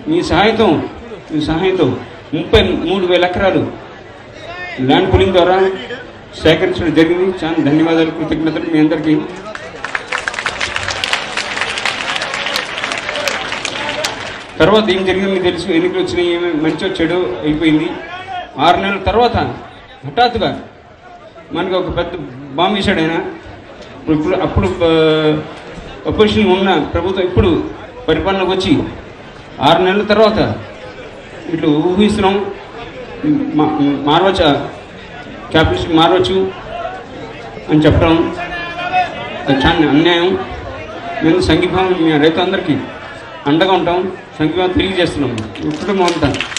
మీ సహాయంతో మీ సహాయంతో ముప్పై మూడు వేల ఎకరాలు ల్యాండ్ పూలింగ్ ద్వారా సేకరించడం జరిగింది చాలా ధన్యవాదాలు కృతజ్ఞతలు మీ అందరికీ తర్వాత ఏం జరిగింది మీకు తెలుసు ఎన్నికలు వచ్చినాయి ఏమి మంచో చెడు అయిపోయింది ఆరు నెలల తర్వాత హఠాత్తుగా మనకి ఒక పెద్ద బాంబు వేశాడు ఆయన ఇప్పుడు ఇప్పుడు అప్పుడు అపోజిషన్ ఉన్న ప్రభుత్వం ఇప్పుడు పరిపాలనకు వచ్చి ఆరు నెలల తర్వాత ఇట్లు ఊహిస్తున్నాం మా- మారవచ్చ క్యాపిటల్ మారవచ్చు అని చెప్పడం అది చాలా అన్యాయం మేము సంఘీభావం మీ రైతులందరికీ అండగా ఉంటాం సంఘీభావం తెలియజేస్తున్నాం కుటుంబం అంతా